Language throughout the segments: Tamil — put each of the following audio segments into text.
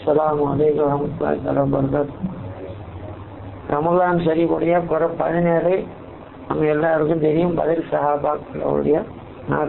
அஸ்ஸலாமு அலைக்கும் வரமத்துல்லாஹி தஆலா வபரகாத்துஹு ரமலான் ஷரீஃபுடைய பிற பதினேழு நம்ம எல்லாருக்கும் தெரியும் பதில் சஹாபாக்களுடைய நாள்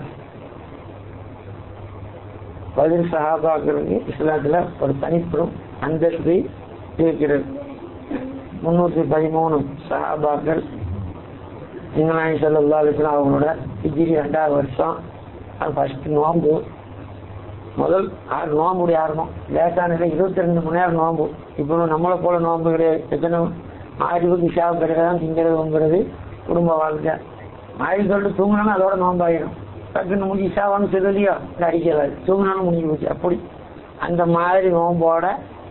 பதில் சஹாபாக்களுக்கு இஸ்லாத்துல ஒரு தனிப்பெரும் அந்தஸ்து இருக்கிறது முன்னூத்தி பதிமூணு சஹாபாக்கள் இங்கிலாந்து செல்லா அலிஸ்லாம் அவங்களோட ஹிஜ்ரி ரெண்டாவது வருஷம் அது ஃபர்ஸ்ட் நோம்பு முதல் ஆறு நோம்புடைய ஆரம்பம் லேசானது இருபத்தி ரெண்டு மணி நேரம் நோம்பு இப்போ நம்மளை போல நோம்பு கிடையாது எத்தனை ஆயிரத்துக்கு இஷாவு கிடையாது திங்கிறதுங்கிறது குடும்ப வாழ்க்கை ஆயிரம் சொல்லிட்டு தூங்கினாலும் அதோட நோம்பாயிடும் டக்குன்னு முடிஞ்சு இஷாவான்னு சொல்லலையோ இல்லை அடிக்கலாது தூங்கினாலும் முடிஞ்சு போச்சு அப்படி அந்த மாதிரி நோம்போட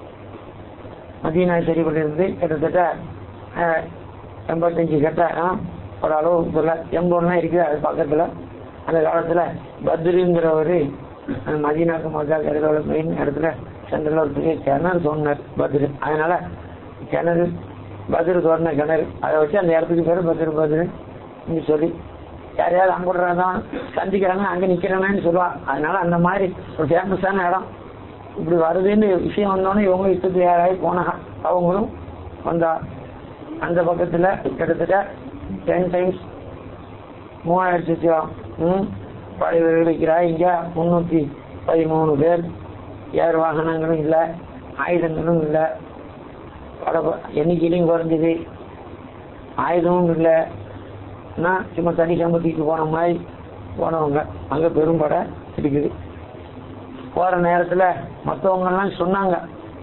மதீனா சரிபட்டிருந்து கிட்டத்தட்ட அஹ், எண்பத்தஞ்சு கட்ட ஆ, ஒரு அளவு சொல்ல எண்பதுலாம் இருக்குது அது பக்கத்தில் அந்த காலத்தில் பத்ருங்கிறவர் மதீனாக்கு மக்கள் இடத்துல மெயின் இடத்துல சென்ட்ரல் ஒரு பெரிய கிணறு சொன்னார் பத்ரு அதனால கிணறு பத்ரு தோறின கிணறு அதை வச்சு அந்த இடத்துக்கு பேர் பத்ரு பத்ரு இங்க சொல்லி யாரையாவது அங்குடுறதான் சந்திக்கிறாங்க அங்கே நிற்கிறாங்கன்னு சொல்லுவா அதனால அந்த மாதிரி ஒரு ஃபேமஸான இடம் இப்படி வருதுன்னு விஷயம் வந்தோடனே இவங்க இஷ்டத்துக்கு யாராவது போனாங்க அவங்களும் வந்தா அந்த பக்கத்துல கிட்டத்தட்ட டென் டைம்ஸ் மூவாயிரத்தி ம் படை வீரர்கள் இருக்கிறாய் இங்க முன்னூத்தி பதிமூணு பேர் ஏர் வாகனங்களும் இல்லை ஆயுதங்களும் இல்லை பட எண்ணிக்கையிலையும் குறைஞ்சது ஆயுதமும் இல்லை நான் சும்மா தனி சம்பத்திக்கு போன மாதிரி போனவங்க அங்க பெரும்படை இருக்குது போற நேரத்துல மத்தவங்க எல்லாம் சொன்னாங்க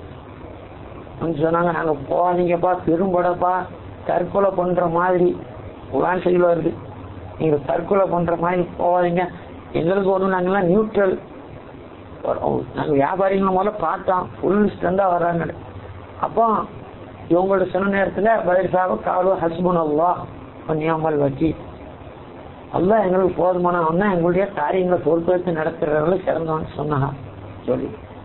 வந்து சொன்னாங்க நாங்க போனீங்கப்பா பெரும்படப்பா தற்கொலை பண்ற மாதிரி குரான் செயல் வருது நீங்க தற்கொலை பண்ற மாதிரி போவாதீங்க எங்களுக்கு ஒண்ணு நாங்கெல்லாம் நியூட்ரல் நாங்க வியாபாரிகளை முதல்ல பார்த்தோம் ஃபுல் ஸ்ட்ரெண்டா வர்றாங்க அப்போ இவங்களோட சொன்ன நேரத்துல பதில் சாப காலு ஹஸ்பன் அல்லா நியமல் வச்சு அல்லாஹ் எங்களுக்கு போதுமானவன் தான் எங்களுடைய காரியங்களை பொறுப்பேற்று நடத்துறவங்களும் சிறந்தவன் சொன்னாங்க சொல்லி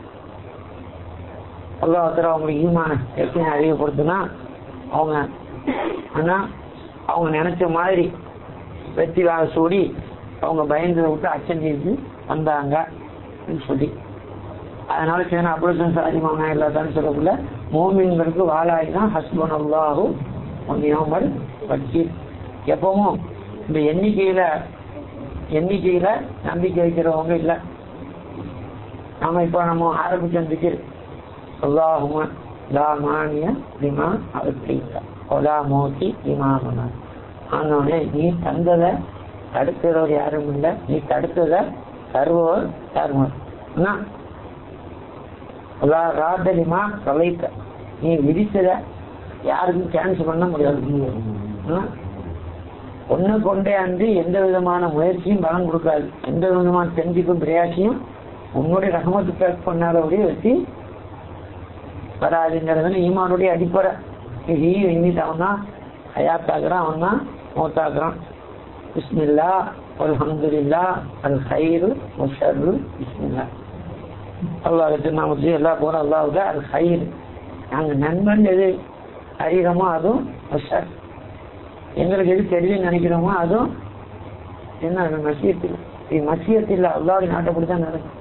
அல்லாஹ் அவங்களுக்கு ஈமான எப்படி அறிவுப்படுத்தினா அவங்க ஆனா அவங்க நினைச்ச மாதிரி வெற்றி வாக சூடி அவங்க பயந்து விட்டு அச்சம் செய்து வந்தாங்க அப்படின்னு சொல்லி அதனால சேனா அபுரசன் சாதிமாங்க எல்லாத்தாலும் சொல்லக்குள்ள மோமின்களுக்கு வாழாய் தான் ஹஸ்பன் அல்லாஹும் ஒன்னியாமல் வச்சு எப்பவும் இந்த எண்ணிக்கையில எண்ணிக்கையில நம்பிக்கை வைக்கிறவங்க இல்ல நாம இப்ப நம்ம ஆரம்பிச்ச திக்கிர் அல்லாஹும லா மானிய லிமா அவற்றிக்க ஒலா மோத்தி இமாமனா ஆனோடனே நீ தந்ததை தடுக்கிறவர் யாரும் இல்லை நீ தடுத்ததை தருபவர் யாரும் இல்லை. அல்லா ராதலிமா கலைத்த நீ விதித்தத யாருக்கும் கேன்சல் பண்ண முடியாது ஒண்ணு கொண்டே அன்றி எந்த விதமான முயற்சியும் பலன் கொடுக்காது எந்த விதமான செஞ்சுக்கும் பிரயாசியும் உன்னுடைய ரகமத்து பேக் பண்ணாதபடி வச்சு வராதுங்கிறது ஈமானுடைய அடிப்படை இது இன்னிட்டு அவன் தான் ஹயாத்தாக்குறான் அவன் தான் மௌத்தாக்குறான் பிஸ்மில்லா அல்ஹம்துலில்லா அல் ஹைரு முஷர்ரு பிஸ்மில்லா அல்லாஹ் திருநாமத்து எல்லா போற அல்லாவுக்கு அது ஹைர் நாங்க நண்பன் எது அறிகிறோமோ அதுவும் முஷர் எங்களுக்கு எது தெரியுதுன்னு நினைக்கிறோமோ அதுவும் என்ன அது மசியத்தில் இது மசியத்தில் அல்லாவுடைய நாட்டைப்படி தான் நடக்கும்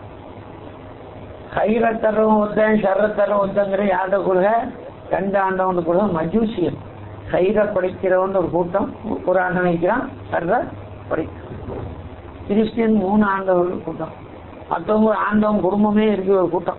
கயிறை தரவும் ஒருத்தன் ஷர்ர தர ஒருத்தங்கிற யார்ட கொள்கை ரெண்டு ஆண்டவன் கொள்கை மஜூசியம் கயிறை படைக்கிறவன் ஒரு கூட்டம் ஒரு ஆண்டவன் வைக்கிறான் ஷர்ர படை கிறிஸ்டியன் மூணு ஆண்டவர்கள் கூட்டம் மற்றவங்க ஆண்டவன் குடும்பமே இருக்கு ஒரு கூட்டம்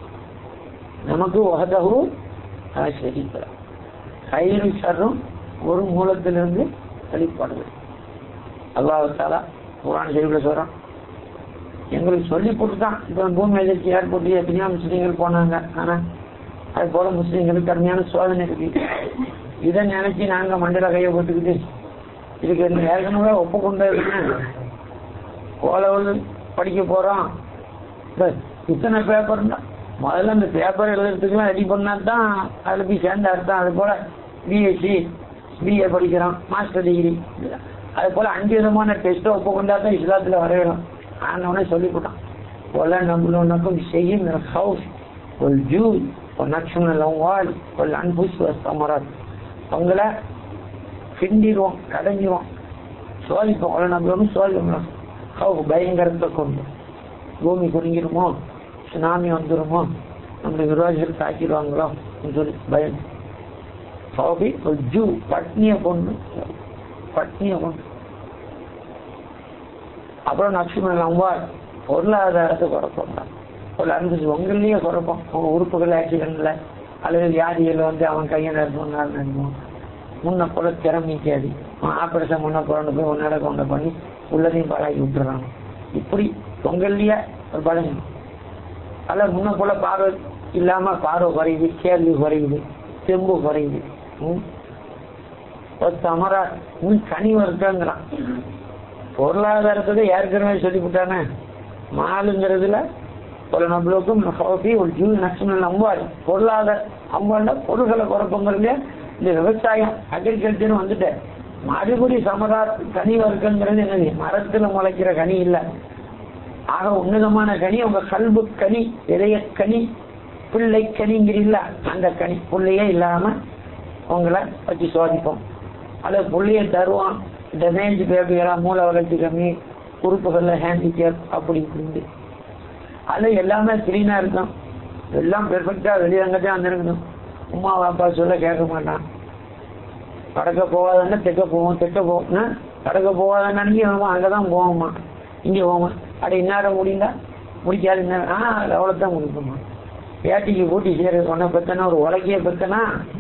நமக்கு உகதகு சரி கயிறு ஷர்ரும் ஒரு மூலத்திலிருந்து வெளிப்படுது அல்லாஹாலா குரான் செய்தியில சொல்றான் எங்களுக்கு சொல்லி போட்டு தான் இப்போ பூமி எதிர்ச்சி ஏற்பட்டு எத்தனையோ முஸ்லீம்கள் போனாங்க ஆனா அது போல முஸ்லீம்களுக்கு கடுமையான சோதனை இருக்கு இதை நினைச்சு நாங்க மண்டல கையை போட்டுக்கிட்டு இதுக்கு என்ன ஏற்கனவே ஒப்புக்கொண்டது ஓலவல் படிக்க போறோம் இந்த இத்தனை பேப்பர் முதல்ல இந்த பேப்பர் எழுதுறதுக்குலாம் ரெடி பண்ணா தான் அதில் போய் சேர்ந்த அர்த்தம் அது போல பிஎஸ்சி பிஏ படிக்கிறோம் மாஸ்டர் டிகிரி அது போல அஞ்சு விதமான டெஸ்ட்டை ஒப்புக்கொண்டா தான் இஸ்லாத்துல வரையணும் ஆனவனே சொல்லிவிட்டான் ولا نبلونكم بشيء من الخوف والجوع ونقص من الأموال والأنفس والثمرات உங்களை கிண்டிடுவோம் கடைஞ்சிருவோம் சோதிப்போம் உங்களை நம்பளும் சோதிப்போம் ஹவு பயங்கரத்தை கொண்டு பூமி குறுங்கிருமோ சுனாமி வந்துருமோ நம்முடைய விரோதிகள் தாக்கிடுவாங்களோ அப்படின்னு சொல்லி பயம் சௌபி ஒரு ஜூ பட்னிய பொண்ணு பட்னிய பொண்ணு அப்புறம் நக்ஷுமன் அம்பாள் பொருளாதாரத்தை குறைப்போம் ஒரு அன்பு உங்களையே குறைப்போம் உங்க உறுப்புகள் ஆக்சிடென்ட்ல அல்லது வியாதிகள் வந்து அவன் கையை நிறுத்தணும் நினைப்போம் முன்ன போல திறமைக்காது அவன் ஆபரேஷன் முன்ன கொண்டு போய் உன்னோட கொண்டு பண்ணி உள்ளதையும் பழகி விட்டுறாங்க இப்படி உங்களையே ஒரு பழகம் அல்ல முன்ன போல பார்வை இல்லாம பார்வை குறையுது கேள்வி குறையுது செம்பு குறையுது ம். ஒரு தமரா இன்னும் கனி வருங்கிறான் பொருளாதாரத்தை ஏற்கனவே சொல்லிவிட்டானே மாலுங்கிறதுல ஒரு நம்மளுக்கும் ஹோபி ஒரு ஜூ நஷ்டம் அம்பாள் பொருளாதார அம்பாள்னா பொருள்களை குறைப்பங்கிறது இந்த விவசாயம் அக்ரிகல்ச்சர் வந்துட்டேன் மறுபடி சமரா கனி வர்க்கங்கிறது என்னது மரத்துல முளைக்கிற கனி இல்ல ஆக உன்னதமான கனி உங்க கல்பு கனி இதய கனி பிள்ளை கனிங்கிறீங்களா அந்த கனி பிள்ளையே இல்லாம உங்களை வச்சு சோதிப்போம் அல்லது புள்ளைய தருவான் டேமேஜ் பேபிகளா மூளை வளர்ச்சி கம்மி உறுப்புகள்ல ஹேண்டிகேப் அப்படி இப்படி அது எல்லாமே கிளீனா இருக்கும் எல்லாம் பெர்ஃபெக்டா வெளியங்கத்தே வந்திருக்கணும் உமா பாப்பா சொல்ல கேட்க மாட்டான் வடக்க போவாதன்னா தெற்க போவோம் தெற்க போவோம் வடக்க போவாதன்னா இங்கே போவோம் அங்கதான் போவோம்மா இங்கே போவோம் அப்படி இன்னாரம் முடிந்தா முடிக்காது இந்நேரம் ஆ அவ்வளோதான் முடிப்போம்மா ஏட்டிக்கு கூட்டி சேர சொன்ன பெத்தனா ஒரு உலக்கையே பெத்தனா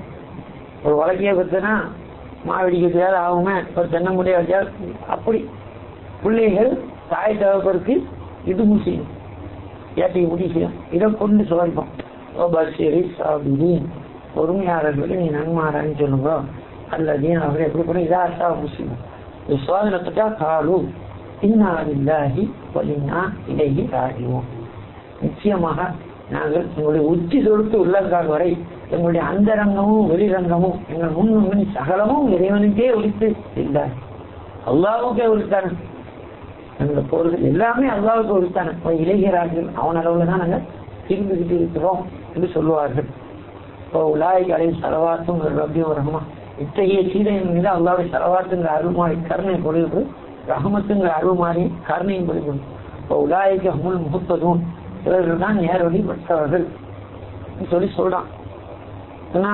ஒரு உலக்கையே பெத்தனா மாவடிக்கு தேவை ஆகுமே ஒரு தென்னை முடிய வச்சா அப்படி பிள்ளைகள் தாய் தகப்பருக்கு இது முசியும் ஏட்டிக்கு முடி செய்யும் இதை கொண்டு சோதிப்போம் ஓ பஸ்ஸேரி சாபிரி பொறுமையாளர்களுக்கு நீ நன்மாரான்னு சொல்லுங்க அல்லது அவர் எப்படி பண்ணி இதா அர்த்தா முஸ்லீம் இது சோதனத்துட்டா காலு இன்னா இல்லாஹி வலினா இடையே ராஜிவோம் நிச்சயமாக நாங்கள் எங்களுடைய உச்சி தொடுத்து உள்ளங்கால் வரை எங்களுடைய அந்தரங்கமும் வெளிரங்கமும் எங்கள் முன்னும் சகலமும் இறைவனுக்கே உரித்து இல்லை அல்லாவுக்கே உரித்தான எங்களோட போர்கள் எல்லாமே அல்லாவுக்கு உரித்தான இளைஞரார்கள் அவன் அளவுல தான் நாங்கள் திரும்பிக்கிட்டு இருக்கிறோம் என்று சொல்லுவார்கள் இப்போ உலாய் அலை செலவாத்தும் ரபியும் ரஹ்மா இத்தகைய சீதையின் மீது அல்லாவுடைய செலவாத்துங்கிற அருள்மாறி கருணை பொழிவு ரஹமத்துங்கிற அருள்மாறி கருணையும் பொழிவு இப்போ உலாய்க்கு அமுல் முகப்பதும் இவர்கள் தான் நேரடி பெற்றவர்கள் சொல்லி சொல்றான் ஏன்னா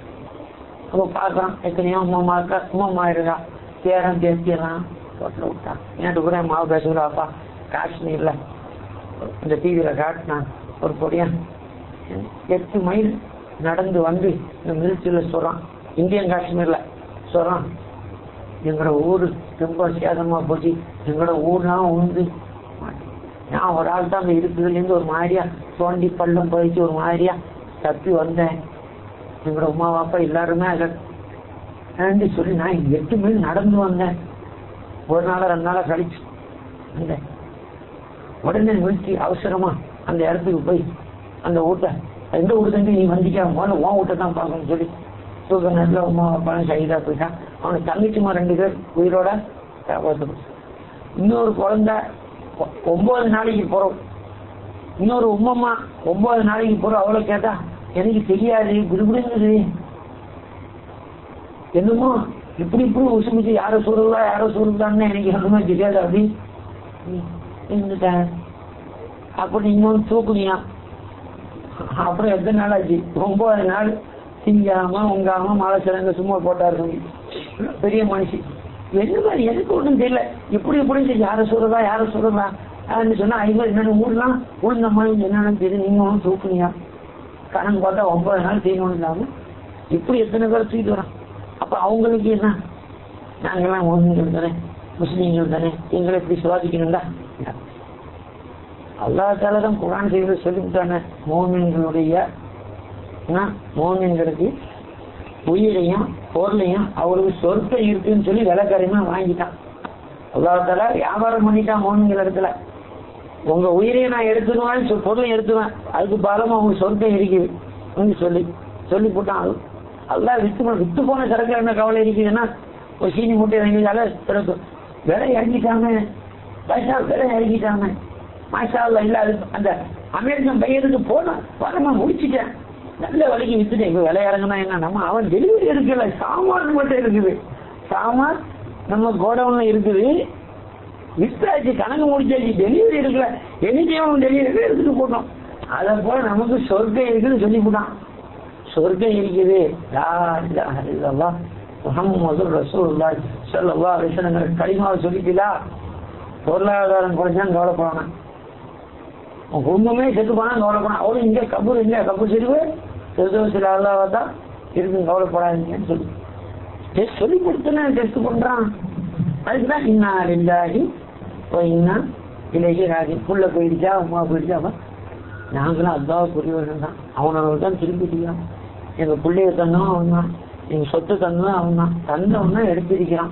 அப்போ பார்க்கலாம் எத்தனையோ அம்மா இருக்கா அம்மா இருக்கா பேரன் பேசியெல்லாம் போட்டு விட்டான் ஏன்ட்டு கூட மாவு பேசுகிறாப்பா காஷ்மீர்ல இந்த டிவியில காட்டினான் ஒரு பொடியன் எட்டு மைல் நடந்து வந்து இந்த மிலிட்டரியில சொல்றான் இந்தியன் காஷ்மீர்ல சொல்றான் எங்களோட ஊரு ரொம்ப சேதமா போச்சு எங்களோட ஊர்லாம் உண்டு நான் ஒரு ஆள் தான் அங்க இருக்குதுலேருந்து ஒரு மாதிரியா தோண்டி பள்ளம் போயிட்டு ஒரு மாதிரியா தப்பி வந்தேன் எங்களோட உமா பாப்பா எல்லாருமே அதை சொல்லி நான் எட்டு மைல் நடந்து வந்தேன் ஒரு நாள் ரெண்டு நாளா கழிச்சு வந்தேன் உடனே நிறுத்தி அவசரமா அந்த இடத்துக்கு போய் அந்த வீட்டை எந்த வீட்டுக்கு நீ வந்திக்கா முதல்ல உன் வீட்டை தான் பார்க்கணும்னு சொல்லி தூக்க நேரத்தில் உமா அப்பா சைதா போயிட்டான் அவனுக்கு தங்கச்சிமா ரெண்டு பேர் உயிரோட காப்பாற்று இன்னொரு குழந்தை ஒ- ஒன்பது நாளைக்கு போறோம் இன்னொரு உம்மம்மா ஒன்பது நாளைக்கு போறோம் அவளை கேட்டா எனக்கு தெரியாது குடுகுடுங்குது என்னமோ இப்படி இப்படி உசுமிச்சு யார சொல்றதா யார சொல்றதான்னு எனக்கு எதுவுமே தெரியாது அப்படி இருந்துட்டேன் அப்படி இன்னொன்று தூக்குனியா அப்புறம் எத்தனை நாள் ஆச்சு ஒன்பது நாள் திங்காம உங்காம மழை சிறங்க சும்மா போட்டாரு சொல்லி பெரிய மனுஷி என்ன மாதிரி எனக்கு ஒண்ணும் தெரியல இப்படி இப்படி சரி யார சொல்றதா யார சொல்றதா அப்படின்னு சொன்னா ஐம்பது என்னென்ன ஊர்லாம் உளுந்த மாதிரி என்னன்னு தெரியும் நீங்க ஒன்றும் தூக்குனியா கணக்கு பார்த்தா ஒன்பது நாள் செய்யணும் இல்லாம இப்படி எத்தனை பேர் தூக்கிட்டு வரோம் அப்ப அவங்களுக்கு என்ன நாங்கெல்லாம் மோமின்கள் தானே முஸ்லீம்கள் தானே எங்களை எப்படி சுவாசிக்கணும்டா அல்லாஹால தான் குரான் செய்வது சொல்லிவிட்டானே மோமின்களுடைய மோமின்களுக்கு உயிரையும் பொருளையும் அவளுக்கு சொர்க்கம் இருக்குன்னு சொல்லி விலைக்கரையுமா வாங்கிட்டான் அல்லாஹால வியாபாரம் பண்ணிட்டான் மோமின்கள் இடத்துல உங்க உயிரையும் நான் எடுத்துடுவேன் சொ- பொருளையும் எடுத்துவேன் அதுக்கு பலமா உங்க சொர்க்கம் இருக்குது அப்படின்னு சொல்லி சொல்லி போட்டான் அது அல்லாஹ் வித்து போ- வித்து போன சரக்கு என்ன கவலை இருக்குதுன்னா ஒரு சீனி மூட்டை வாங்கிதால பிறகு விலை இறங்கிட்டாங்க பைசா விலை இறங்கிட்டாங்க மாஷா அல்லாஹ் இல்ல அது அந்த அமெரிக்கன் பையனுக்கு போன பரமா முடிச்சிட்டேன் நல்ல விலைக்கு வித்துட்டேன் இப்ப விலை இறங்குனா என்ன நம்ம அவன் டெலிவரி எடுக்கல சாமான் மட்டும் இருக்குது சாமான் நம்ம கோடவுன்ல இருக்குது வித்தாச்சு கணக்கு முடிச்சாச்சு டெலிவரி எடுக்கல எனி டைம் டெலிவரி எடுத்துட்டு போட்டோம் அத போல நமக்கு சொர்க்கம் இருக்குன்னு சொல்லிவிட்டான் சொர்க்கம் இருக்குது லா இலாஹ இல்லல்லாஹ் முஹம்மது ரசூலுல்லாஹி ஸல்லல்லாஹு அலைஹி வஸல்லம் கலிமாவை சொல்லிட்டீங்களா பொருளாதாரம் குறைஞ்சா கவலைப்படாம உன் குடும்பமே செத்து போனா கவலைப்படாம அவரும் இங்க கபூர் இங்க கபூர் செருவு சில அல்லாவா தான் இருக்கு கவலைப்படாதீங்கன்னு சொல்லி டெஸ்ட் சொல்லி கொடுத்தன டெஸ்ட் பண்றான் அதுக்குதான் இன்னா இல்லாஹி இன்னா இலகி ராஜி புள்ள போயிடுச்சா அம்மா போயிடுச்சா அவன் நாங்களும் அல்லாவை புரியவர்கள் தான் அவனோட தான் திரும்பிட்டியான் எங்க பிள்ளைய தந்தோம் அவன் தான் எங்க சொத்து தந்ததும் அவன் தான் தந்தவன் தான் எடுத்திருக்கிறான்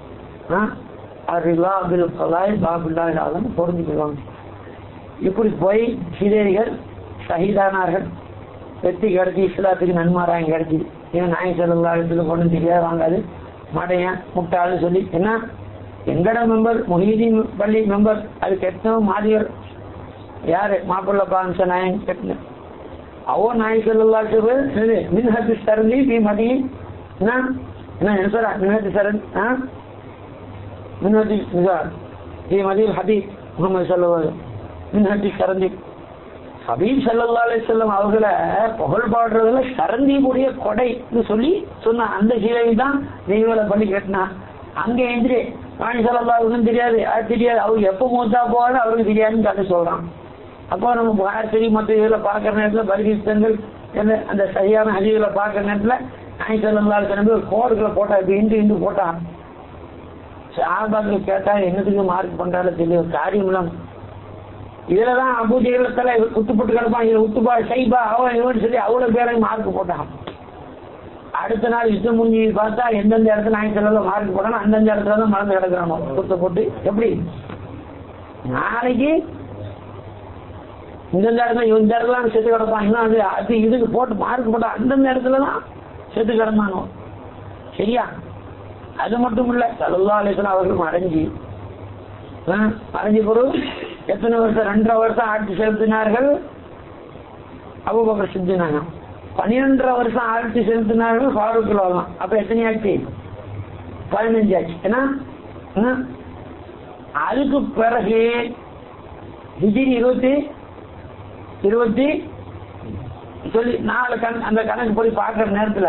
அருளா அபில் கலாய் பாபுல்லா இல்லாதன்னு பொருந்திக்குவாங்க இப்படி போய் சீதேரிகள் ஷஹீதானார்கள் வெற்றி கிடைச்சி இஸ்லாத்துக்கு நன்மாராயம் கிடைச்சி ஏன் நாய் செல்லா இடத்துல கொண்டு தெரியாது வாங்காது மடையன் முட்டாள்னு சொல்லி என்ன எங்கட மெம்பர் மொஹீதீன் பள்ளி மெம்பர் அது கெட்டவன் மாதியர் யாரு மாப்பிள்ள பான்ச நாயன் கெட்டின அவ நாய் செல்லாட்டு மின்ஹத்து சரந்தி பி மதி என்ன என்ன என்ன சார் மின்ஹத்து சரண் ஆ மின்ஹத்தி நிசார் பி மதியில் ஹபீப் முகமது சல்லவாது மின்ஹத்தி சரந்தி ஹபீப் சல்லா அலிசல்லம் அவர்களை புகழ் பாடுறதுல சரந்தியுடைய கொடைன்னு சொல்லி சொன்ன அந்த சீலை தான் தெய்வலை பண்ணி கட்டினா அங்க எந்திரி ராணி சல்லா அவருக்கும் தெரியாது அது தெரியாது அவர் எப்ப மூத்தா போவாலும் அவருக்கு தெரியாதுன்னு கதை சொல்றான் அப்போ நம்ம பாரதி மற்ற இதில் பார்க்குற நேரத்தில் பரிகிஸ்தங்கள் என்ன அந்த சரியான ஹஜீவில் பார்க்குற நேரத்தில் நாய் சல்லா கிளம்பி ஒரு கோடுகளை போட்டா இப்போ இண்டு இண்டு போட்டான் சாபாக்கள் கேட்டா என்னத்துக்கு மார்க் பண்றாரு தெரியும் காரியம் இல்லாம இதுலதான் அபூஜைகளத்துல உத்துப்பட்டு கிடப்பான் இதுல உத்துப்பா சைபா அவன் இவன் சொல்லி அவ்வளவு பேரையும் மார்க் போட்டான் அடுத்த நாள் யுத்தம் முடிஞ்சு பார்த்தா எந்தெந்த இடத்துல நாய் செலவுல மார்க் போடணும் அந்தந்த இடத்துல தான் மறந்து கிடக்குறானோ குத்த போட்டு எப்படி நாளைக்கு இந்தந்த இடத்துல இந்த இடத்துல செத்து கிடப்பான் இன்னும் அது அது இதுக்கு போட்டு மார்க் போட்டா அந்தந்த இடத்துல தான் செத்து கிடந்தானோ சரியா அது மட்டும் இல்ல சல்லா அலிஸ்லாம் அவர்கள் மறைஞ்சி மறைஞ்ச பிறகு எத்தனை வருஷம் ரெண்டரை வருஷம் ஆட்சி செலுத்தினார்கள் அபுபக்கர் செஞ்சினாங்க பன்னிரெண்டரை வருஷம் ஆட்சி செலுத்தினார்கள் ஃபாரூக் வரலாம் அப்ப எத்தனை ஆட்சி பதினஞ்சு ஆச்சு ஏன்னா அதுக்கு பிறகு ஹிஜிரி இருபத்தி இருபத்தி சொல்லி நாலு கண் அந்த கணக்கு போய் பார்க்குற நேரத்தில்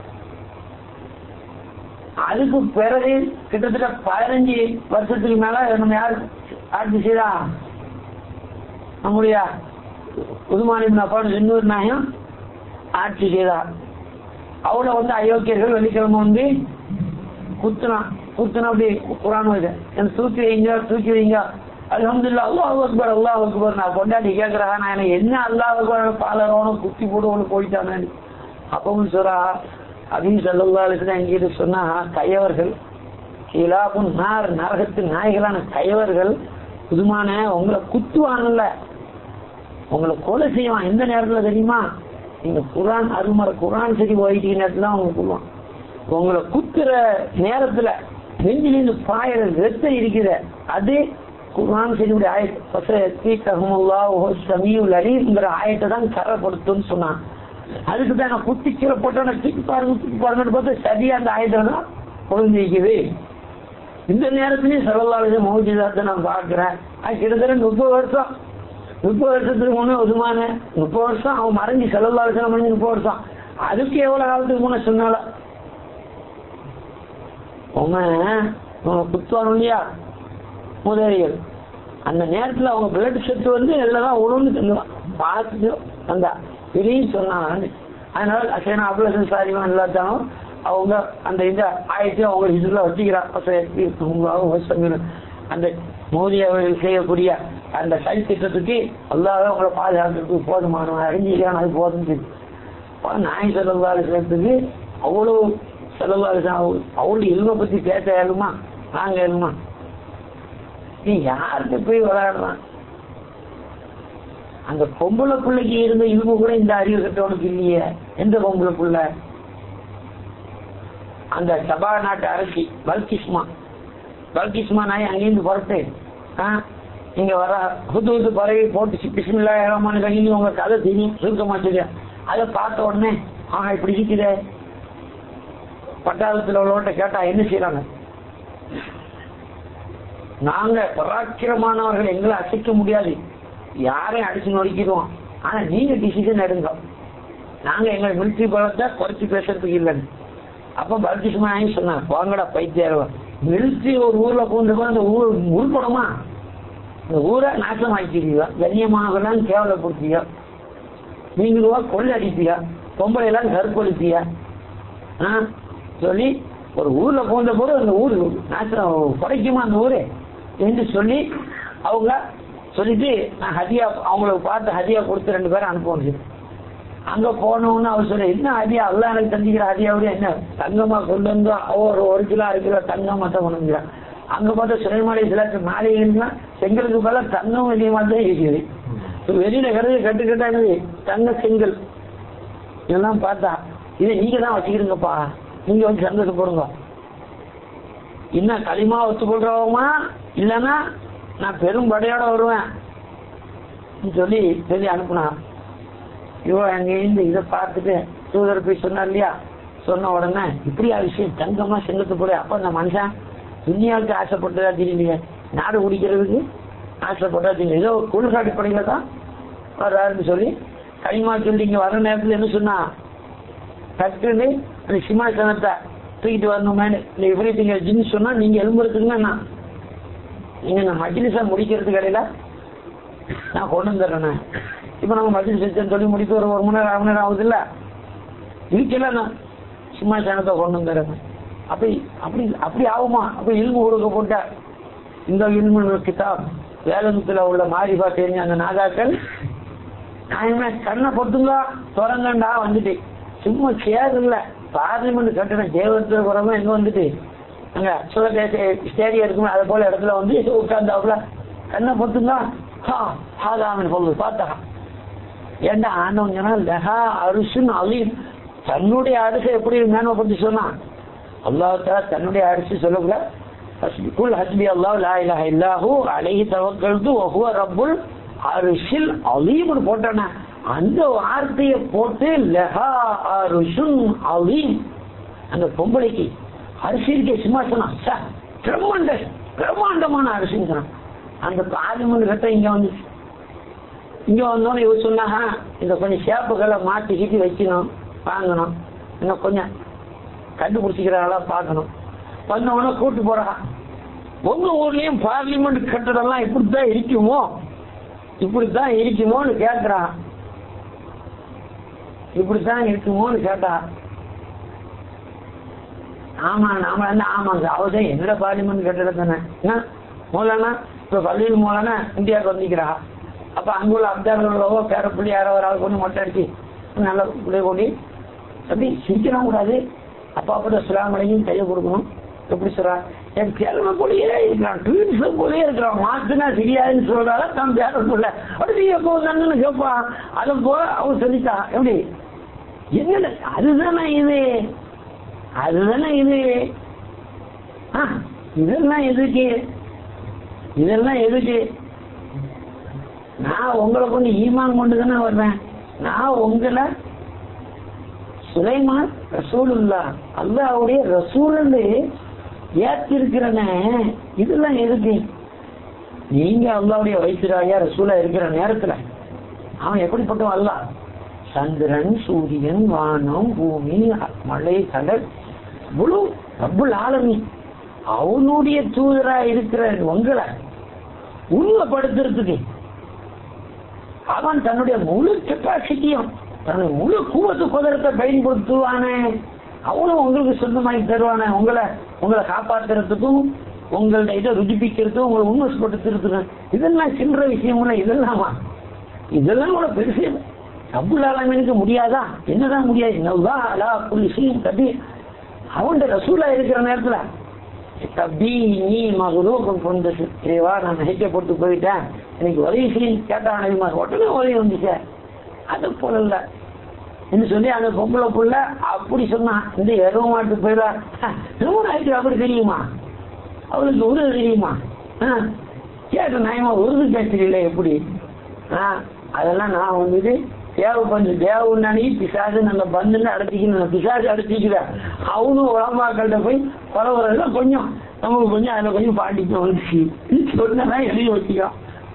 அதுக்கு பிறகு கிட்டத்தட்ட பதினஞ்சு வருஷத்துக்கு மேல நம்ம யார் ஆட்சி செய்தா நம்முடைய உதுமானி அப்பான்னு இன்னொரு நாயம் ஆட்சி செய்தார் அவளை வந்து அயோக்கியர்கள் வெள்ளிக்கிழமை வந்து குத்துனான் குத்துனா அப்படி குரான் வருது எனக்கு தூக்கி வைங்க தூக்கி வைங்க அலமதுல்லா அல்லாஹ் அக்பர் அல்லாஹ் அக்பர் நான் கொண்டாடி கேட்கிறா நான் எனக்கு என்ன அல்லாஹ் அக்பர் பாலரோனும் குத்தி போடுவோன்னு போயிட்டானு அப்பவும் சொல்றா அப்படின்னு சொல்லலாம் எங்கிட்ட சொன்னா கயவர்கள் கீழாப்பும் நார் நரகத்து நாய்களான கயவர்கள் புதுமான உங்களை குத்துவான்ல உங்களை கொலை செய்வான் எந்த நேரத்துல தெரியுமா நீங்க குரான் அருமறை குரான் சரி ஓயிட்டு நேரத்துல அவங்க கொள்வான் உங்களை குத்துற நேரத்துல நெஞ்சிலிருந்து பாயிற ரத்தம் இருக்கிற அது குரான் சரியுடைய ஆயத்தை சமீவுல் அலிங்கிற ஆயத்தை தான் கரப்படுத்தும்னு சொன்னான் அதுக்கு தான் நான் குத்தி கீழே போட்டோன்னு தூக்கி பாருங்க தூக்கி பாருங்கன்னு பார்த்து சரியா அந்த ஆயுதம் தான் பொழுந்திருக்குது இந்த நேரத்திலையும் சரலாளுத மௌஜிதாத்தை நான் பார்க்கிறேன் அது கிட்டத்தட்ட முப்பது வருஷம் முப்பது வருஷத்துக்கு முன்னே ஒதுமான முப்பது வருஷம் அவன் மறைஞ்சி செலவாளுசனம் மறைஞ்சு முப்பது வருஷம் அதுக்கு எவ்வளவு காலத்துக்கு முன்னே சொன்னால உங்க உங்க குத்துவாங்க இல்லையா முதலிகள் அந்த நேரத்துல அவங்க பிளட் செத்து வந்து எல்லாம் உணர்ந்து பார்த்து அந்த இதையும் சொன்னாங்க அதனால அசேனா அபுலசன் சாரிமா எல்லாத்தாலும் அவங்க அந்த இந்த ஆயத்தையும் அவங்க இதுல வச்சுக்கிறான் அந்த மோடி அவர்கள் செய்யக்கூடிய அந்த சரி திட்டத்துக்கு அல்லாத அவங்களை பாதுகாக்கிறதுக்கு போதுமானவன் அறிஞ்சிக்கிறான் அது போதும் நாய் செலவாறு சேர்த்துக்கு அவ்வளவு செலவாறு அவளுடைய இல்மை பத்தி பேச ஏழுமா நாங்க ஏழுமா நீ யாருக்கு போய் விளையாடலாம் அந்த பொம்பளை பிள்ளைக்கு இருந்த இல்மு கூட இந்த அறிவு கட்டவனுக்கு இல்லையே எந்த பொம்பளை பிள்ளை அந்த சபா நாட்டு அரசி பல்கிஸ்மா பல்கிஸ்மா நாய் அங்கேருந்து புறட்டு நீங்க வர புது புது பறவை போட்டு பிஸ்மில்லா ஏழமான கணினி உங்க கதை தெரியும் சுருக்க மாட்டேங்க அதை பார்த்த உடனே ஆஹா இப்படி இருக்குதே பட்டாளத்தில் உள்ளவன்ட்ட கேட்டா என்ன செய்யறாங்க நாங்க பராக்கிரமானவர்கள் எங்களை அசைக்க முடியாது யாரையும் அடிச்சு நொறுக்கிடுவோம் ஆனா நீங்க டிசிஷன் எடுங்க நாங்க எங்க மிலிட்ரி பலத்தை குறைச்சி பேசுறதுக்கு இல்லைன்னு அப்ப பல்கிஷ்மா சொன்னாங்க போங்கடா பைத்தியாரம் மிலிட்ரி ஒரு ஊர்ல பூந்து அந்த ஊர் உள்படமா இந்த ஊரை நாசம் ஆக்கிடுவீங்க கண்ணியமாகலாம் கேவலப்படுத்தியா நீங்களுவா கொள்ளை அடிப்பியா பொம்பளை எல்லாம் கருப்பொழிப்பியா ஆ சொல்லி ஒரு ஊர்ல போந்த போது அந்த ஊர் நாசம் குறைக்குமா அந்த ஊரு என்று சொல்லி அவங்க சொல்லிட்டு நான் ஹதியா அவங்களுக்கு பார்த்து ஹதியா கொடுத்து ரெண்டு பேரும் அனுப்பணும் அங்க போனோம்னு அவர் சொல்ல என்ன ஹதியா அல்ல எனக்கு தந்திக்கிற ஹதியாவோட என்ன தங்கமா கொண்டு வந்து ஒரு ஒரு கிலோ அரை கிலோ தங்கம் மட்டும் கொண்டு அங்க பார்த்தா சுலைமலை சிலருக்கு மாளிகைன்னா செங்கலுக்கு பதிலா தங்கம் வெளியமா தான் இருக்குது இப்ப வெளியில கருது கட்டு கட்டானது தங்க செங்கல் இதெல்லாம் பார்த்தா இதை நீங்க தான் வச்சுக்கிறீங்கப்பா நீங்க வந்து சந்தோஷம் போடுங்க என்ன களிமா ஒத்துக்கொள்றவமா இல்லைன்னா நான் பெரும் படையோட வருவேன் சொல்லி சொல்லி அனுப்புனா இவ அங்க இருந்து இதை பார்த்துட்டு தூதர் போய் சொன்னார் இல்லையா சொன்ன உடனே இப்படியா விஷயம் தங்கமா செங்கத்து போட அப்ப அந்த மனுஷன் துணியாவுக்கு ஆசைப்பட்டதா தெரியலையே நாடு குடிக்கிறதுக்கு ஆசைப்பட்டா தெரியல ஏதோ கொள்கை அடிப்படையில தான் வர்றாருன்னு சொல்லி களிமா சொல்லி இங்க வர நேரத்துல என்ன சொன்னா டக்குன்னு அந்த சிம்மாசனத்தை தூக்கிட்டு வரணுமே இல்லை எவ்ரி திங்க ஜின்னு சொன்னா நீங்க எலும்புறதுக்குன்னா என்ன நீங்க இந்த மஜ்லிஸை முடிக்கிறதுக்கு இடையில நான் கொண்டு வந்துடுறேன் இப்ப நம்ம மஜ்லிஸ் வச்சேன்னு சொல்லி முடிக்க ஒரு ஒரு மணி நேரம் அரை மணி நேரம் ஆகுது இல்ல இதுக்கெல்லாம் நான் சிம்மாசனத்தை கொண்டு வந்துடுறேன் அப்படி அப்படி அப்படி ஆகுமா அப்படி இல்மு கொடுக்க போட்ட இந்த இல்மு கிதாப் வேலத்துல உள்ள மாரிபா தெரிஞ்ச அந்த நாதாக்கள் நான் என்ன கண்ணை பொத்துங்க திறங்கண்டா வந்துட்டு சும்மா சேர் இல்ல பார்லிமெண்ட் கட்டணம் தேவத்துல குறமா எங்க வந்துட்டு அங்க சுதேச ஸ்டேடியம் இருக்கும் அது போல இடத்துல வந்து உட்கார்ந்தாப்புல கண்ணை பொத்துங்க ஹாதாமின் பொருள் பார்த்தா ஏண்டா ஆண்டவன் சொன்னா லஹா அரிசுன்னு அலீம் தன்னுடைய அரிசை எப்படி மேன்மைப்படுத்தி சொன்னான் அல்லாஹ் தன்னுடைய அரிசி சொல்லக்கூட குல் ஹஸ்பி அல்லாஹ் லா இலாஹ இல்லாஹு அலைஹி தவக்கல்து வஹுவ ரப்புல் அரிசில் அலீம்னு போட்டானே அந்த வார்த்தையை போட்டு லஹா அரிசுன் அலீம் அந்த பொம்பளைக்கு அரிசி இருக்கே சிம்மாசனம் பிரம்மாண்ட பிரம்மாண்டமான அரிசிங்கிறான் அந்த பார்லிமெண்ட் கட்ட இங்க வந்துச்சு இங்க வந்தோன்னு இவர் சொன்னாங்க இந்த கொஞ்சம் சேப்புகளை மாற்றி கீட்டி வைக்கணும் வாங்கணும் இன்னும் கொஞ்சம் கண்டுபிடிச்சிக்கிறாங்களா பார்க்கணும் வந்தவொடனே கூட்டு போறா உங்க ஊர்லயும் பார்லிமெண்ட் கட்டடம்லாம் இப்படித்தான் இருக்குமோ இப்படித்தான் இருக்குமோன்னு கேட்கிறான் இப்படித்தான் இருக்குமோன்னு கேட்டா ஆமா நாம என்ன ஆமாங்க அவதான் என்னோட பார்லிமெண்ட் கட்டடம் தானே என்ன மூலனா இப்ப பள்ளியில் மூலனா இந்தியாவுக்கு வந்திக்கிறா அப்ப அங்குள்ள அப்தார்களோ பேர பிள்ளை யாரோ ஒரு ஆள் கொண்டு மொட்டை அடிச்சு நல்ல பிள்ளைய கொண்டு அப்படி சிரிக்கலாம் கூடாது அப்பா அப்படி இஸ்லாம் அலையும் கையை கொடுக்கணும் எப்படி சொல்றா என் கிழமை போலயே இருக்கிறான் ட்வீன்ஸ் போலயே இருக்கிறான் மாத்துனா சரியாதுன்னு சொல்றால தான் பேர சொல்ல அப்படி எப்போ வந்தாங்கன்னு கேட்பா அதை போல அவன் சொல்லிட்டா எப்படி என்ன அதுதானே இது அதுதானே இது ஆ, இதெல்லாம் எதுக்கு இதெல்லாம் எதுக்கு நான் உங்களை கொண்டு ஈமான் கொண்டு தானே வர்றேன் நான் உங்களை சுலைமான் ரசூலுல்லா அல்லாவுடைய ரசூலுன்னு ஏத்திருக்கிறனே இதெல்லாம் எதுக்கு நீங்க அல்லாவுடைய வைத்திராயா ரசூலா இருக்கிற நேரத்துல அவன் எப்படிப்பட்டவன் அல்ல சந்திரன் சூரியன் வானம் பூமி மழை கடல் முழு ரப்புல் ஆலமி அவனுடைய தூதரா இருக்கிற உங்களை உண்மைப்படுத்துறதுக்கு அவன் தன்னுடைய முழு கெப்பாசிட்டியும் தன்னுடைய முழு கூவத்து குதிரத்தை பயன்படுத்துவானே அவனும் உங்களுக்கு சொந்தமாக்கி தருவானே உங்களை உங்களை காப்பாத்துறதுக்கும் உங்களுடைய இதை ருஜிப்பிக்கிறதுக்கும் உங்களை உண்மைப்படுத்துறதுக்கும் இதெல்லாம் சில்லற விஷயம் இல்லை இதெல்லாமா இதெல்லாம் கூட பெருசு அபுல் ஆலமீனுக்கு முடியாதா என்னதான் முடியாது இன்னும் அலா புள்ளி சீம் கபி அவன் ரசூலா இருக்கிற நேரத்துல தப்பி நீ மகுரூபம் கொண்டது இறைவா நான் நகைக்கப்பட்டு போயிட்டேன் எனக்கு உதவி செய்ய கேட்டான் நபிமா உடனே உதவி வந்துச்சே அது போல இல்ல என்று சொல்லி அந்த பொம்பளை புள்ள அப்படி சொன்னான் இந்த எருவ மாட்டு போயிடா திருமணம் ஆயிட்டு அப்படி தெரியுமா அவளுக்கு உருது தெரியுமா ஆ, கேட்ட நியாயமா உருது பேசுறீங்களே எப்படி ஆ, அதெல்லாம் நான் வந்துட்டு தேவை கொஞ்சம் தேவைன்னு பிசாசு நல்ல பந்துன்னு அடைச்சிக்கணும் பிசாசு அடைச்சிக்கிறேன் அவனும் உலமாக்கள்கிட்ட போய் பரவாயில்ல கொஞ்சம் நமக்கு கொஞ்சம் அதில் கொஞ்சம் பாண்டிக்கு வந்துச்சு சொன்னா எழுதி வச்சுக்கோ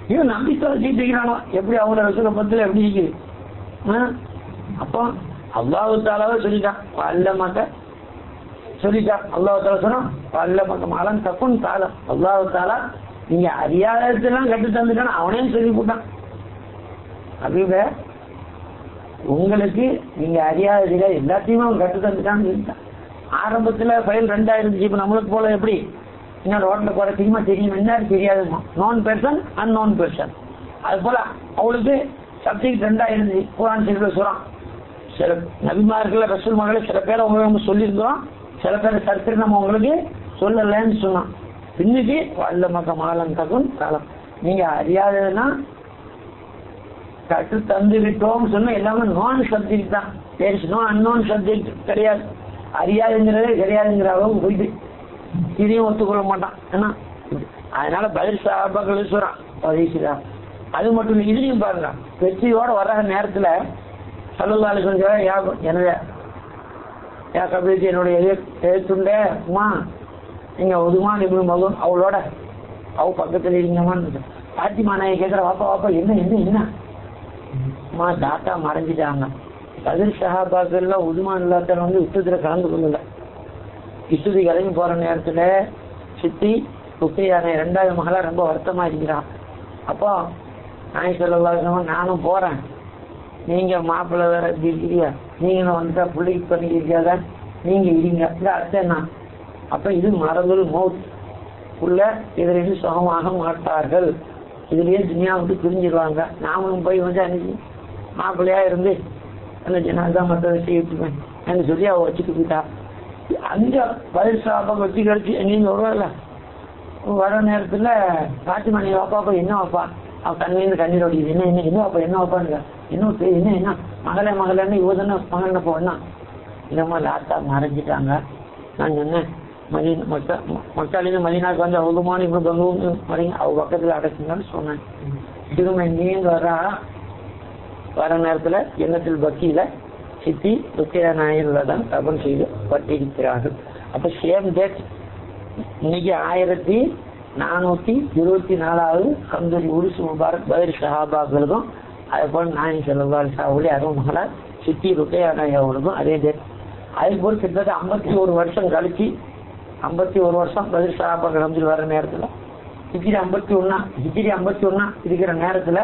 இவன் நம்பி தொலைச்சிட்டு இருக்கிறானோ எப்படி அவங்கள ரசூல பத்துல எப்படி இருக்குது ஆ? அப்போ அல்லாஹு தாலாவே சொல்லிட்டான் அல்ல மக்க சொல்லிட்டான் அல்லாஹு தாலா சொன்னான் அல்ல மக்க மலம் தப்புன்னு தாளம் அல்லாஹு தாலா நீங்க அறியாததெல்லாம் கட்டு தந்துட்டான் அவனையும் சொல்லி போட்டான் அப்படிங்க உங்களுக்கு நீங்க அறியாததுல எல்லாத்தையுமே அவன் கட்டு தந்துட்டான்னு சொல்லிட்டான் ஆரம்பத்துல ஃபைல் ரெண்டா இருந்துச்சு இப்ப நம்மளுக்கு போல எப்படி இன்னும் ரோட்ல போற தெரியுமா தெரியும் என்ன தெரியாதுமா நான் பெர்சன் அன்னோன் பெர்சன் அது போல அவளுக்கு சப்ஜெக்ட் ரெண்டா இருந்துச்சு குரான் சீக்கிரம் சொல்றான் சில நபிமார்கள் ரசூல் மகளை சில பேர் அவங்க நம்ம சொல்லியிருந்தோம் சில பேர் சர்க்கரை நம்ம உங்களுக்கு சொல்லலைன்னு சொன்னோம் பின்னுக்கு வல்ல மக்க மாலம் தகும் காலம் நீங்க அறியாததுன்னா கற்று தந்து விட்டோம் சொன்னா எல்லாமே நான் சப்ஜெக்ட் தான் தேர் நோ அன்னோன் சப்ஜெக்ட் கிடையாது அறியாதுங்கிறதே கிடையாதுங்கிற அளவுக்கு போயிட்டு இதையும் ஒத்துக்கொள்ள மாட்டான் ஏன்னா அதனால பதில் சாபாக்கள் சொல்றான் வயசுதான் அது மட்டும் இல்லை இதுலயும் பாருங்க வெற்றியோட வர்ற நேரத்துல சல்லல்லாஹு கொஞ்சம் யாகம் எனவே யா கபீர் என்னுடைய எழுத்துண்டே உமா நீங்க ஒதுமான் இப்படி மகன் அவளோட அவ பக்கத்துல இருங்கம்மான்னு பாத்திமா நான் கேட்கிற வாப்பா வாப்பா என்ன என்ன என்ன அம்மா தாத்தா மறைஞ்சிட்டாங்க பதில் சஹாபாக்கள்லாம் உதுமான் இல்லாத வந்து யுத்தத்துல கலந்து கொள்ளல யுத்தத்தை கிளம்பி போற நேரத்துல சித்தி குப்பையான ரெண்டாவது மகளா ரொம்ப வருத்தமா இருக்கிறான் அப்போ நாய் சொல்லலாம் நானும் போறேன் நீங்க மாப்பிள்ளை வேற இப்படி இருக்கிறியா நீங்க வந்துட்டா பிள்ளைக்கு பண்ணிக்கிறீங்க நீங்க இருங்க இந்த அர்த்தம் என்ன அப்ப இது மரபுல் மௌத் உள்ள இதிலிருந்து சுகமாக மாட்டார்கள் இதுலயே துணியா விட்டு பிரிஞ்சிருவாங்க நாமளும் போய் வந்து அன்னைக்கு மாப்பிள்ளையா இருந்து அந்த ஜனாதா மற்றதை செய்யட்டுவேன் என்று சொல்லி அவ வச்சுட்டு போயிட்டா அங்க பதில் சாப்பா வச்சு கழிச்சு எங்கேயும் வருவாள்ல வர நேரத்துல பாத்திமா நீ வாப்பா அப்பா என்ன வாப்பா அவ கண்ணிலேருந்து கண்ணீர் ஓடிக்குது என்ன என்ன என்ன வாப்பா என்ன வாப்பான்னு என்ன பேர் என்ன என்ன மகளே மகளன்னு இவ தானே மகன் போனா இல்லம்மா லாத்தா மறைஞ்சிட்டாங்க நான் சொன்னேன் மதிய மக்கா மக்காலிருந்து மதினாக்கு வந்து அவ்வளோமான இப்போ பங்குவும் வரீங்க அவ பக்கத்துல அடைச்சுங்கன்னு சொன்னேன் திரும்ப நீங்க வரா வர நேரத்துல எண்ணத்தில் பக்தியில சித்தி ருக்கியா நாயர்ல தான் தபன் செய்து பட்டிருக்கிறார்கள் அப்ப சேம் டேட் இன்னைக்கு ஆயிரத்தி நானூத்தி இருபத்தி நாலாவது கந்தூரி உருசு முபாரக் பதில் சஹாபாக்களுக்கும் அதே போல நாயன் செல்லவால் சாவுலி அருண் மகளார் சித்தி ருக்கையா நாயர்களுக்கும் அதே டேட் அதே போல் கிட்டத்தட்ட ஐம்பத்தி ஒரு வருஷம் கழிச்சு ஐம்பத்தி ஒரு வருஷம் பதில் சஹாபாக்கள் ரம்ஜில் வர நேரத்துல ஹிஜிரி ஐம்பத்தி ஒன்னா ஹிஜிரி ஐம்பத்தி ஒன்னா இருக்கிற நேரத்துல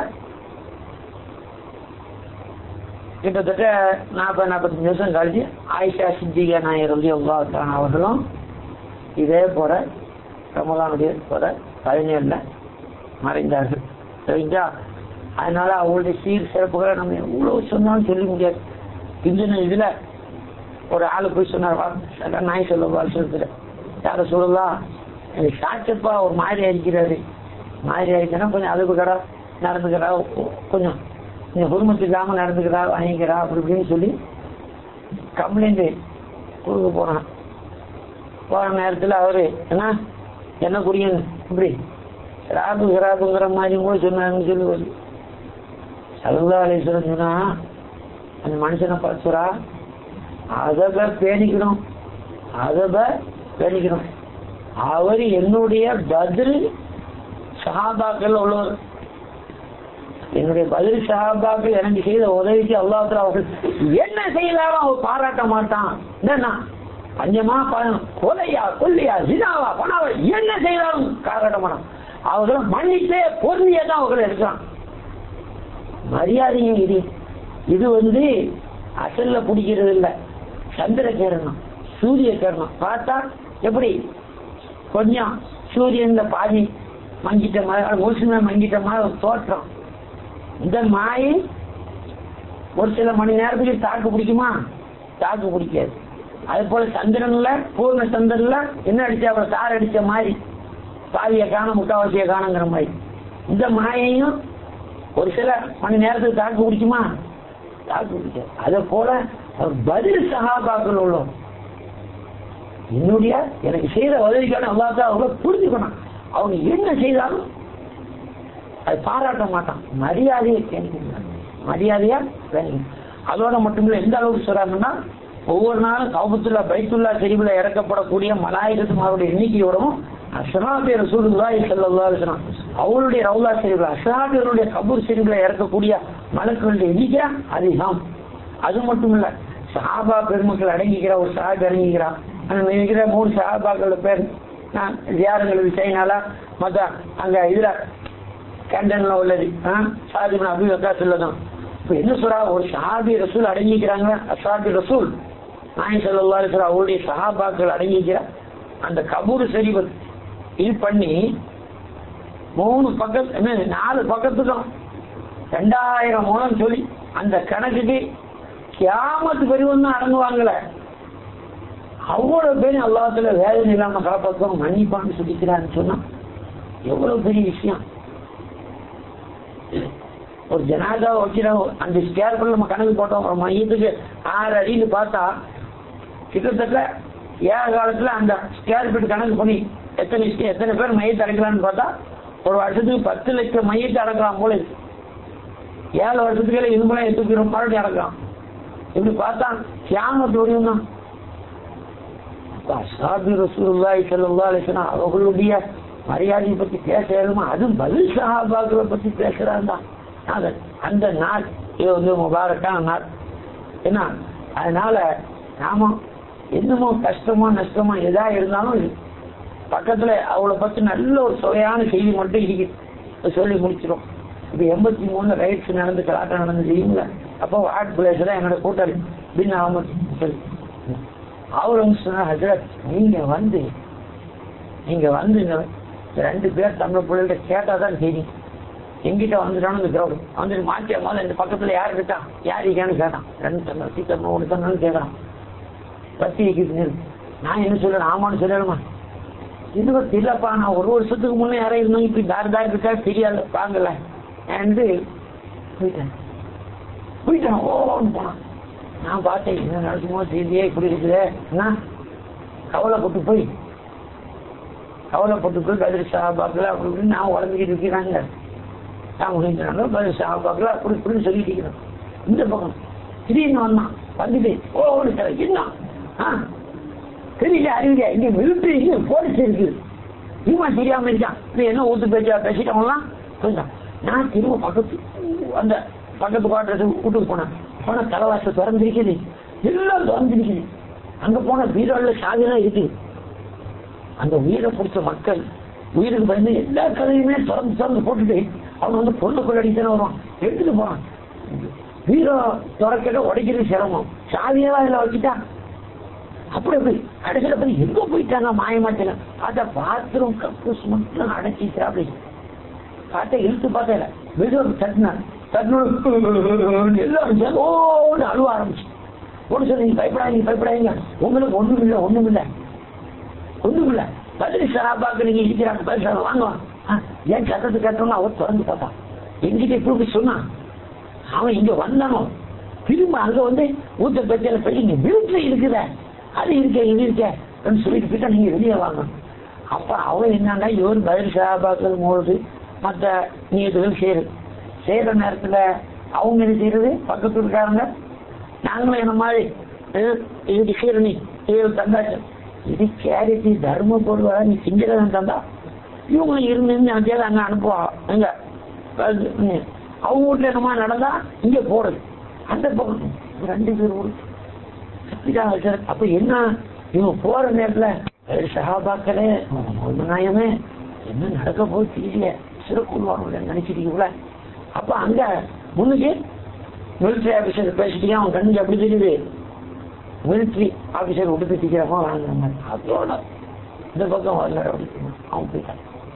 கிட்டத்தட்ட நாற்பது நாற்பத்தஞ்சு வருஷம் கழிச்சு ஆயிஷா சித்திகா நாயர் வந்து எவ்வளோ அவர்களும் இதே போல ரமலானுடைய போல பதினேழுல மறைந்தார்கள் சரிங்களா அதனால அவங்களுடைய சீர் சிறப்புகளை நம்ம எவ்வளவு சொன்னாலும் சொல்ல முடியாது இந்த இதுல ஒரு ஆளு போய் சொன்னார் நாய் சொல்ல வருஷத்துல யார சொல்லலாம் எனக்கு சாச்சப்பா ஒரு மாதிரி அடிக்கிறாரு மாதிரி அடிக்கிறா கொஞ்சம் அழுப்பு கடா நடந்துக்கிறா கொஞ்சம் நீங்க குடும்பத்து இல்லாம நடந்துக்கிறா வாங்கிக்கிறா அப்படி இப்படின்னு சொல்லி கம்ப்ளைண்ட் கொடுக்க போனான் போற நேரத்துல அவரு என்ன என்ன குடியும் இப்படி ராபு கிராபுங்கிற மாதிரி கூட சொன்னாங்கன்னு சொல்லி ஒரு சல்லா அலிஸ்வரம் சொன்னா அந்த மனுஷனை பார்த்துரா அதப பேணிக்கணும் அதப பேணிக்கணும் அவர் என்னுடைய பதில் சஹாபாக்கள் உள்ளவர் என்னுடைய பதில் சஹாபாக்கள் எனக்கு செய்த உதவிக்கு அல்லாத்துல அவர்கள் என்ன செய்யலாலும் அவர் பாராட்ட மாட்டான் என்னன்னா பஞ்சமா பணம் கொலையா கொல்லையா ஜினாவா பணாவா என்ன செய்தாலும் காரண மாட்டான் அவர்களை மன்னித்தே பொருந்தியே தான் அவர்களை எடுக்கிறான் மரியாதையும் இது இது வந்து அசல்ல பிடிக்கிறது இல்ல சந்திர கிரணம் சூரிய கிரணம் பார்த்தா எப்படி கொஞ்சம் சூரியன்ல பாதி மங்கிட்ட மாதிரி முழுசுமே மங்கிட்ட மாதிரி ஒரு தோற்றம் இந்த மாய் ஒரு சில மணி நேரத்துக்கு தாக்கு பிடிக்குமா தாக்கு பிடிக்காது அது போல சந்திரன்ல பூர்ண சந்திரன்ல என்ன அடிச்சா அப்புறம் தார் அடிச்ச மாதிரி பாதிய காண முக்காவாசிய காணுங்கிற மாதிரி இந்த மாயையும் ஒரு சில மணி நேரத்துக்கு தாக்கு பிடிக்குமா தாக்கு பிடிக்காது அதை போல அவர் பதில் சகாபாக்கள் உள்ளோம் என்னுடைய எனக்கு செய்த உதவிக்கான அல்லாதான் அவங்க புரிஞ்சுக்கணும் அவங்க என்ன செய்தாலும் அது பாராட்ட மாட்டான் மரியாதையை கேட்கணும் மரியாதையா வேணும் அதோட மட்டுமில்ல எந்த அளவுக்கு சொல்றாங்கன்னா ஒவ்வொரு நாளும் கவுபத்துல்லா பைத்துல்லா செறிவுல இறக்கப்படக்கூடிய மலாயிரத்து அவருடைய எண்ணிக்கையோடவும் அஸ்ஹாபி ரசூலுல்லாஹி ஸல்லல்லாஹு அலைஹி வஸல்லம் அவருடைய ரவுலா ஷரீஃப்ல அஸ்ஹாபியருடைய கபூர் ஷரீஃப்ல இறக்கக்கூடிய மலக்குகளுடைய எண்ணிக்கை அதிகம் அது மட்டும் இல்ல சஹாபா பெருமக்கள் அடங்கிக்கிற ஒரு சஹாபி அடங்கிக்கிறான் அந்த இருக்கிற மூணு சஹாபாக்களோட பேர் நான் ஜியாரங்களுக்கு சைனால மத்த அங்க இதுல கேண்டன்ல உள்ளது சாதிபின் அபி வக்கா சொல்லதான் இப்ப என்ன சொல்றா ஒரு சஹாபி ரசூல் அடங்கிக்கிறாங்க அசாபி ரசூல் நாய் சல்லா இருக்கிற அவருடைய சஹாபாக்கள் அடங்கிக்கிற அந்த கபூர் சரிவத் இது பண்ணி மூணு பக்கத்து என்ன நாலு பக்கத்துக்கும் ரெண்டாயிரம் மூலம் சொல்லி அந்த கணக்குக்கு கியாமத்து பெரியவன் தான் அடங்குவாங்களே அவ்வளவு பேர் அல்லாத்துல வேதனை இல்லாம காப்பாற்றுவாங்க மன்னிப்பான்னு சொல்லிக்கிறான்னு சொன்னா எவ்வளவு பெரிய விஷயம் ஒரு ஜனாதா வைக்கிறோம் அந்த ஸ்கேர்பிள் நம்ம கணக்கு போட்டோம் ஒரு மையத்துக்கு ஆறு அடின்னு பார்த்தா கிட்டத்தட்ட ஏழ காலத்துல அந்த ஸ்கேர் ஃபீட் கணக்கு பண்ணி எத்தனை எத்தனை பேர் மையத்தை அடைக்கலாம்னு பார்த்தா ஒரு வருஷத்துக்கு பத்து லட்சம் மையத்தை அடக்கலாம் போல இருக்கு ஏழு வருஷத்துக்கு இதுமெல்லாம் எட்டு மறுபடியும் அடக்கலாம் இப்படி பார்த்தா கியாமத்து வரையும் தான் அசாபி ரசூலுல்லாஹி ஸல்லல்லாஹு அலைஹி வஸல்லம் அவர்களுடைய மரியாதையை பத்தி பேச இயலுமா அதுவும் பதில் சஹாபாக்களை பத்தி பேசுறாங்க அது அந்த நாள் இது வந்து முபாரக்கான நாள் என்ன அதனால நாம என்னமோ கஷ்டமோ நஷ்டமோ எதா இருந்தாலும் பக்கத்துல அவளை பத்தி நல்ல ஒரு சுவையான செய்தி மட்டும் இருக்கு சொல்லி முடிச்சிடும் இப்ப எண்பத்தி மூணு ரைட்ஸ் நடந்து கலாட்டம் நடந்து செய்யுங்கள அப்போ வார்ட் பிளேஸ்ல என்னோட கூட்டாளி பின் அகமது சொல்லி அவர் வந்து சொன்னார் ஹசரத் நீங்க வந்து நீங்க வந்து இந்த ரெண்டு பேர் தமிழ் பிள்ளைகிட்ட கேட்டாதான் தெரியும் எங்கிட்ட வந்துட்டானு இந்த கிரௌடு வந்துட்டு மாற்றி முதல்ல இந்த பக்கத்துல யார் இருக்கா யார் இருக்கான்னு கேட்டான் ரெண்டு தண்ணம் சீக்கிரம் ஒன்று தண்ணு கேட்கறான் பத்தி இருக்குது நான் என்ன சொல்றேன் ஆமான்னு சொல்லணுமா இருபத்தி இல்லப்பா நான் ஒரு வருஷத்துக்கு முன்னே யாரும் இருந்தோம் இப்படி தார் தார் இருக்கா தெரியாது வாங்கல என்று போயிட்டேன் போயிட்டேன் ஓன்னு போனான் நான் பார்த்தேன் என்ன நடக்குமோ தெரியலையே இப்படி இருக்குது என்ன கவலைப்பட்டு போய் கவலைப்பட்டு போய் கதிரி சாபாக்கில் அப்படி இப்படின்னு நான் உடம்பிக்கிட்டு இருக்கிறாங்க நான் முடிஞ்சாங்க பதில் சாபாக்கில் அப்படி இப்படின்னு சொல்லிட்டு இருக்கிறேன் இந்த பக்கம் திடீர்னு வந்தான் வந்துட்டு ஓன்னு தர என்ன ஆ தெரியல அறிவில இங்க மிலிட்டரி இங்க போலீஸ் இருக்கு இவமா தெரியாம இருக்கான் நீ என்ன ஊத்து பேச்சா பேசிட்டவங்களாம் சொல்லிட்டான் நான் திரும்ப பக்கத்து அந்த பக்கத்து குவார்டர்ஸ் வீட்டுக்கு போனேன் போன தலைவாசல் திறந்திருக்குது எல்லாம் திறந்திருக்குது அங்க போன பீரோல சாவிலாம் இருக்கு அந்த உயிரை பிடிச்ச மக்கள் உயிருக்கு பயந்து எல்லா கதையுமே திறந்து திறந்து போட்டுட்டு அவன் வந்து பொண்ணு கொள்ளடித்தானே வருவான் எடுத்துட்டு போறான் பீரோ திறக்கிட்ட உடைக்கிறது சிரமம் சாவியெல்லாம் இதுல வச்சுட்டா அப்படி அப்படி கடைசியில போய் எங்க போயிட்டாங்க மாயமாட்டல பார்த்தா பாத்ரூம் கக்கூஸ் மட்டும் அடைச்சிட்டா அப்படி பார்த்தா இழுத்து பார்த்தேன் வெளியே தட்டினார் தட்டினோட எல்லாரும் சேர்ந்து ஓன்னு அழுவ ஆரம்பிச்சு ஒன்று சொல்லி நீங்க பயப்படாதீங்க பயப்படாதீங்க உங்களுக்கு ஒண்ணும் இல்லை ஒண்ணும் இல்லை ஒண்ணும் இல்லை பதில் சராபாக்கு நீங்க இருக்கிறாங்க பதில் சார் வாங்க ஆ, ஏன் சத்தத்தை கேட்டோம்னா அவர் திறந்து பார்த்தான் எங்கிட்ட இப்படி போய் சொன்னான் அவன் இங்க வந்தானோ திரும்ப அங்க வந்து ஊத்த பேச்சல போய் இங்க வீட்டுல இருக்குத அது இருக்க இது இருக்க அப்படின்னு சொல்லிட்டு போயிட்டா நீங்க வெளியே வாங்க அப்ப அவன் என்னன்னா இவர் பதில் சகாபாக்கள் மூடுது மற்ற நீதிகள் செய்யுது செய்யற நேரத்துல அவங்க என்ன செய்யறது பக்கத்து இருக்காங்க நாங்களும் என்ன மாதிரி இது- இது சீரணி இது தந்தாச்சு இது கேரிட்டி தர்ம பொருளா நீ சிங்கிறதன் தந்தா இவங்க இருந்து இருந்து அங்கே அங்க அனுப்புவாங்க எங்க அது, ம். அவங்க வீட்டுல என்னமா நடந்தா இங்க போறது அந்த பக்கம் ரெண்டு பேர் ஊரு அப்படிதான் சார் அப்ப என்ன இவங்க போற நேரத்துல "ஏய், சகாபாக்களே நாயமே என்ன நடக்க போது தெரியல சிறப்புள்வாங்க நினைச்சிட்டீங்களா அப்ப அங்க முன்னுக்கு மிலிட்டரி ஆபீசர் பேசிட்டீங்க அவன் கண்ணுக்கு அப்படி தெரியுது மிலிட்டரி ஆபீசர் விட்டு திக்கிறப்ப வாங்குற மாதிரி அதோட இந்த பக்கம் வரல அப்படி அவன் போயிட்டான்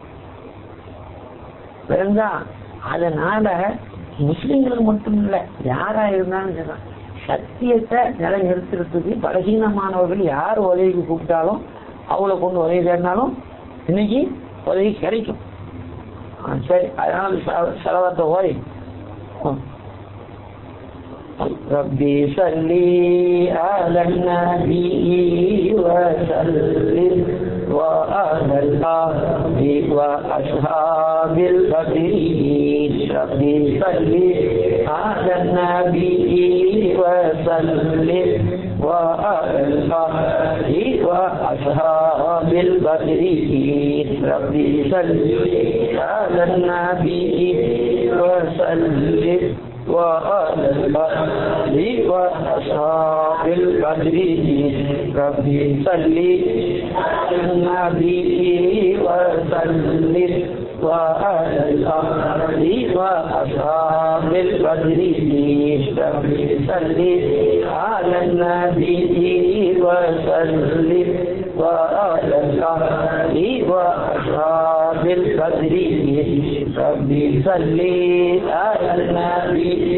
விளங்கா அதனால முஸ்லிம்களுக்கு மட்டும் இல்ல யாரா இருந்தாலும் சரிதான். சத்தியத்தை நிலைநிறுத்துறதுக்கு பலகீனமானவர்கள் யார் உதவிக்கு கூப்பிட்டாலும் அவளை கொண்டு உதவி தேடினாலும் இன்னைக்கு உதவி கிடைக்கும் ஆ, சரி அதனால செ- செலவத்தை ஓய் ربي صلي على النبي وسلم وعلى الآل وأصحاب البدرين ربي صلي على النبي وسلم وعلى الآل وأصحاب البدر ربي صل على النبي وسلم وعلى الأهل وأصحاب البدر ربي صل على النبي وسلم وعلى الأهل وأصحاب البدر ربي صل على النبي وسلم وعلى الأهل وأصحاب البدر ربي صل على النبي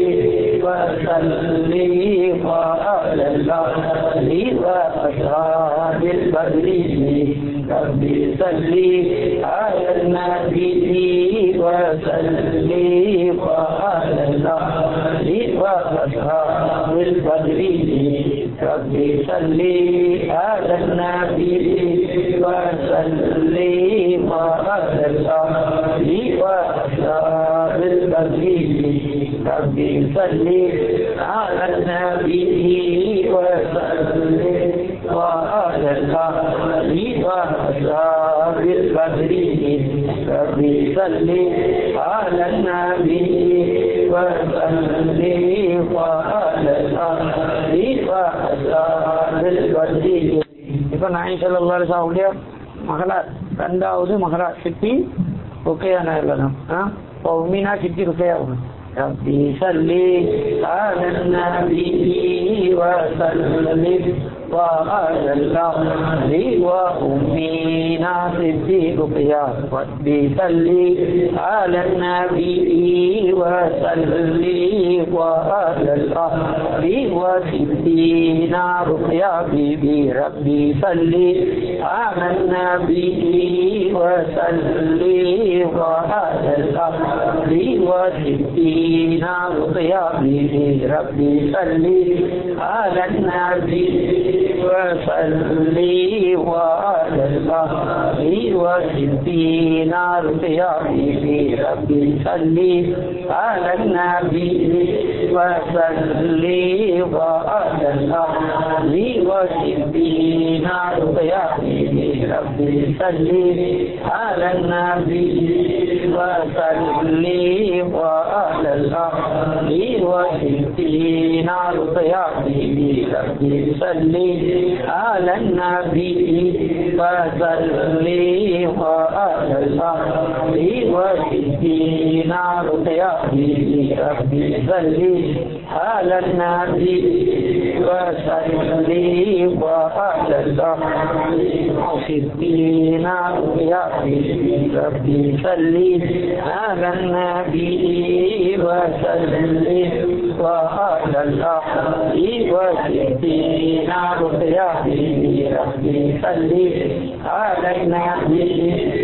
وسلم وعلى الأهل وأصحاب البدر ربي صل على النبي وسلم وعلى الأهل وأصحاب البدر ربي صل على النبي وسلم وعلى الأهل وأصحاب البدر ربي صل على النبي وسلم وعلى الأهل وأصحاب البدر ربي صل على النبي وسلم وعلى الأهل وأصحاب البدر இப்ப நாய் செல்லல்லாருடைய மகளார் ரெண்டாவது மகளா சித்தி ருக்கையான இல்லைனா இப்போ உண்மைனா சித்தி ருக்கையாகணும் ربي صل على النبي وسلم وعلى الأهل وأمينا صديق يا ربي صل على النبي وسلم وعلى الأهل وسدينا رقيا بيبي ربي صل على النبي وسلم وعلى الأهل وسدينا رقيا بيبي ربي صل على النبي وصلي وعلى الأهل وسدينا رقيا بيبي ربي صلي على النبي وصلي وعلى الأهل وسدينا رقيا بيبي ربي صلي على النبي وصلي وعلى الأهل وسدينا رقيا بيبي ربي صلي على النبي وصلي وعلى الأهل وسدينا رقيا بيبي ربي صلي على النبي وصلي وعلى الأهل وسدينا رقيا بيبي ربي صلي على النبي وسلم وعلى الأهل وسدينا رقيا بيبي ربي صلي على النبي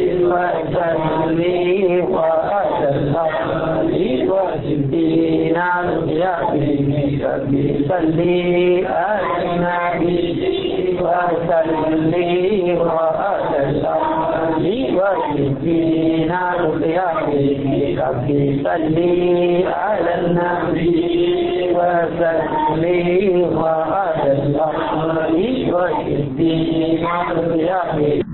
وسلم وعلى الأهل وسدينا رقيا بيبي ربي صلي على النبي وسلم وعلى الأهل وسدينا رقيا بيبي ربي صلي على النبي وسلم وعلى الأهل وسدينا رقيا بيبي